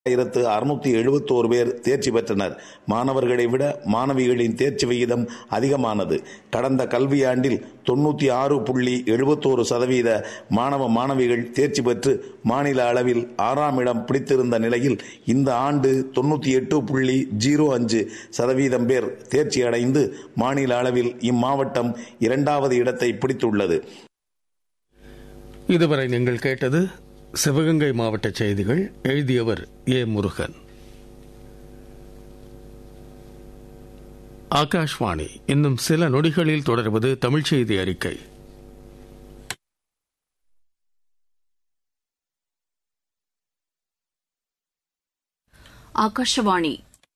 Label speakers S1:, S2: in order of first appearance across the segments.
S1: ஆயிரத்து அறுநூத்தி எழுபத்தோரு பேர் தேர்ச்சி பெற்றனர் மாணவர்களை விட மாணவிகளின் தேர்ச்சி விகிதம் அதிகமானது கடந்த கல்வியாண்டில் தொண்ணூத்தி ஆறு புள்ளி எழுபத்தோரு சதவீத மாணவ மாணவிகள் தேர்ச்சி பெற்று மாநில அளவில் ஆறாம் இடம் பிடித்திருந்த நிலையில் இந்த ஆண்டு தொண்ணூத்தி எட்டு புள்ளி ஜீரோ அஞ்சு சதவீதம் பேர் தேர்ச்சி அடைந்து மாநில அளவில் இம்மாவட்டம் இரண்டாவது இடத்தை பிடித்துள்ளது
S2: இதுவரை நீங்கள் கேட்டது சிவகங்கை மாவட்ட செய்திகள் எழுதியவர் ஏ முருகன் ஆகாஷ்வாணி இன்னும் சில நொடிகளில் தொடர்வது தமிழ் செய்தி அறிக்கை
S3: ಆಕಾಶವಾಣಿ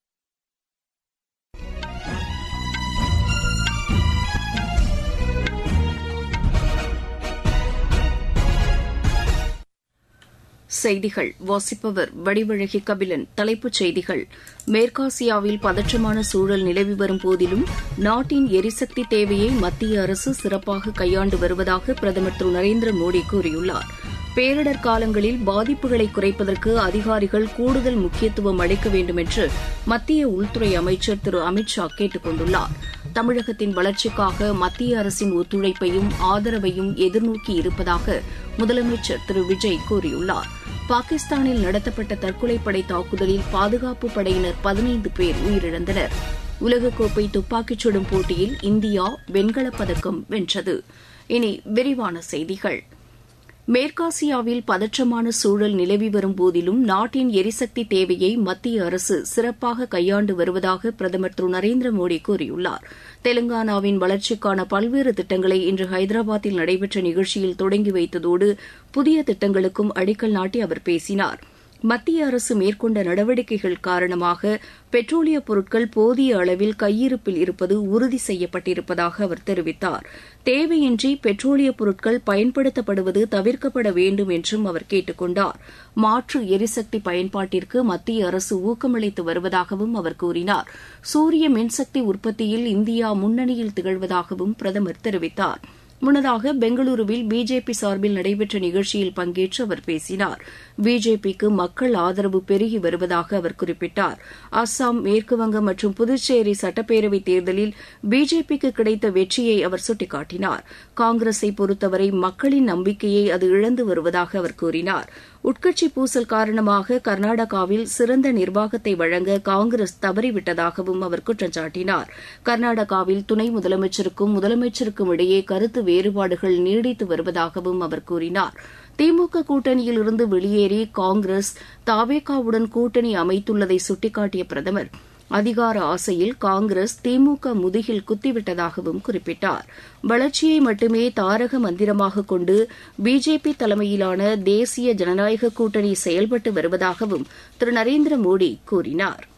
S3: செய்திகள் வாசிப்பவர் வடிவழகி கபிலன் தலைப்புச் செய்திகள் மேற்காசியாவில் பதற்றமான சூழல் நிலவி வரும் போதிலும் நாட்டின் எரிசக்தி தேவையை மத்திய அரசு சிறப்பாக கையாண்டு வருவதாக பிரதமர் திரு நரேந்திர மோடி கூறியுள்ளார் பேரிடர் காலங்களில் பாதிப்புகளை குறைப்பதற்கு அதிகாரிகள் கூடுதல் முக்கியத்துவம் அளிக்க வேண்டும் என்று மத்திய உள்துறை அமைச்சர் திரு அமித் ஷா கேட்டுக் கொண்டுள்ளார் தமிழகத்தின் வளர்ச்சிக்காக மத்திய அரசின் ஒத்துழைப்பையும் ஆதரவையும் எதிர்நோக்கி இருப்பதாக முதலமைச்சர் திரு விஜய் கூறியுள்ளார் பாகிஸ்தானில் நடத்தப்பட்ட தற்கொலைப்படை தாக்குதலில் பாதுகாப்பு படையினர் பதினைந்து பேர் உயிரிழந்தனர் உலகக்கோப்பை துப்பாக்கிச் சுடும் போட்டியில் இந்தியா வெண்கலப் பதக்கம் வென்றது இனி விரிவான செய்திகள் மேற்காசியாவில் பதற்றமான சூழல் நிலவி வரும் போதிலும் நாட்டின் எரிசக்தி தேவையை மத்திய அரசு சிறப்பாக கையாண்டு வருவதாக பிரதமர் திரு நரேந்திர மோடி கூறியுள்ளார் தெலங்கானாவின் வளர்ச்சிக்கான பல்வேறு திட்டங்களை இன்று ஹைதராபாத்தில் நடைபெற்ற நிகழ்ச்சியில் தொடங்கி வைத்ததோடு புதிய திட்டங்களுக்கும் அடிக்கல் நாட்டி அவர் பேசினார் மத்திய அரசு மேற்கொண்ட நடவடிக்கைகள் காரணமாக பெட்ரோலிய பொருட்கள் போதிய அளவில் கையிருப்பில் இருப்பது உறுதி செய்யப்பட்டிருப்பதாக அவர் தெரிவித்தார் தேவையின்றி பெட்ரோலிய பொருட்கள் பயன்படுத்தப்படுவது தவிர்க்கப்பட வேண்டும் என்றும் அவர் கேட்டுக் கொண்டார் மாற்று எரிசக்தி பயன்பாட்டிற்கு மத்திய அரசு ஊக்கமளித்து வருவதாகவும் அவர் கூறினார் சூரிய மின்சக்தி உற்பத்தியில் இந்தியா முன்னணியில் திகழ்வதாகவும் பிரதமர் தெரிவித்தாா் முன்னதாக பெங்களூருவில் பிஜேபி சார்பில் நடைபெற்ற நிகழ்ச்சியில் பங்கேற்று அவர் பேசினார் பிஜேபிக்கு மக்கள் ஆதரவு பெருகி வருவதாக அவர் குறிப்பிட்டார் அஸ்ஸாம் மேற்குவங்கம் மற்றும் புதுச்சேரி சட்டப்பேரவைத் தேர்தலில் பிஜேபிக்கு கிடைத்த வெற்றியை அவர் சுட்டிக்காட்டினார் காங்கிரஸை பொறுத்தவரை மக்களின் நம்பிக்கையை அது இழந்து வருவதாக அவர் கூறினார் உட்கட்சி பூசல் காரணமாக கர்நாடகாவில் சிறந்த நிர்வாகத்தை வழங்க காங்கிரஸ் தவறிவிட்டதாகவும் அவர் குற்றம் சாட்டினார் கர்நாடகாவில் துணை முதலமைச்சருக்கும் முதலமைச்சருக்கும் இடையே கருத்து வேறுபாடுகள் நீடித்து வருவதாகவும் அவர் கூறினார் திமுக கூட்டணியில் இருந்து வெளியேறி காங்கிரஸ் தாவேகாவுடன் கூட்டணி அமைத்துள்ளதை சுட்டிக்காட்டிய பிரதமர் அதிகார ஆசையில் காங்கிரஸ் திமுக முதுகில் குத்திவிட்டதாகவும் குறிப்பிட்டார் வளர்ச்சியை மட்டுமே தாரக மந்திரமாக கொண்டு பிஜேபி தலைமையிலான தேசிய ஜனநாயக கூட்டணி செயல்பட்டு வருவதாகவும் திரு நரேந்திர மோடி கூறினாா்